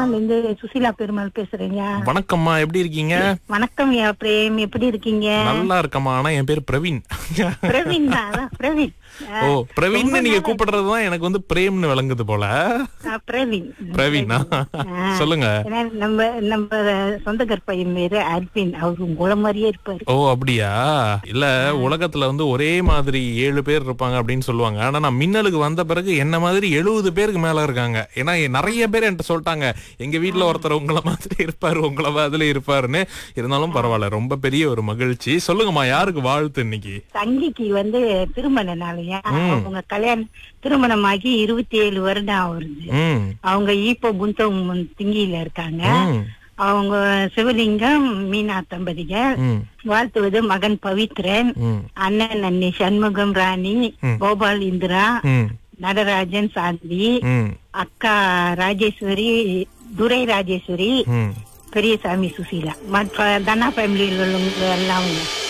புவனவான்ல இருந்து சுசீலா பெருமாள் பேசுறேங்க வணக்கம்மா எப்படி இருக்கீங்க வணக்கம் யா பிரேம் எப்படி இருக்கீங்க நல்லா இருக்கம்மா ஆனா என் பேர் பிரவீன் பிரவீன் தான் அதான் பிரவீன் ஓ பிரவீன் நீங்க கூப்பிடுறதுதான் எனக்கு வந்து பிரேம்னு விளங்குது போல ஆ, பிரவீன் பிரவீனா ஆ. சொல்லுங்க ஏன்னா நம்ம நம்ம சொந்தக்கார் பையன் பேரு அர்பின் அவரு உங்கள மாதிரியே இருப்பாரு ஓ அப்படியா இல்ல உலகத்துல வந்து ஒரே மாதிரி ஏழு பேர் இருப்பாங்க அப்படின்னு சொல்லுவாங்க ஆனா நான் மின்னலுக்கு வந்த பிறகு என்ன மாதிரி எழுபது பேருக்கு மேல இருக்காங்க ஏன்னா நிறைய பேர் என்கிட்ட சொல்லிட்டாங்க எங்க வீட்ல ஒருத்தர் உங்கள மாதிரி இருப்பாரு உங்கள மாதிரி இருப்பாருன்னு இருந்தாலும் பரவாயில்ல ரொம்ப பெரிய ஒரு மகிழ்ச்சி சொல்லுங்கம்மா யாருக்கு வாழ்த்து இன்னைக்கு தங்கிக்கு வந்து திருமண நாளையா அவங்க கல்யாணம் திருமணமாகி இருபத்தி ஏழு வருடம் ஆகுது ம் அவங்க ஈப்போ புந்தம் திங்கியில இருக்காங்க ம் அவங்க சிவலிங்கம் மீனா தம்பதிகள் ம் வாழ்த்துவது மகன் பவித்ரன் ம் அண்ணன் அண்ணி சண்முகம் ராணி ம். கோபால் இந்திரா ம் நடராஜன் சாந்தி ம் அக்கா ராஜேஸ்வரி துரை ராஜேஸ்வரி ம் பெரியசாமி சுசீலா மற்ற தனா ஃபேமிலியில் உள்ளவங்க எல்லாம்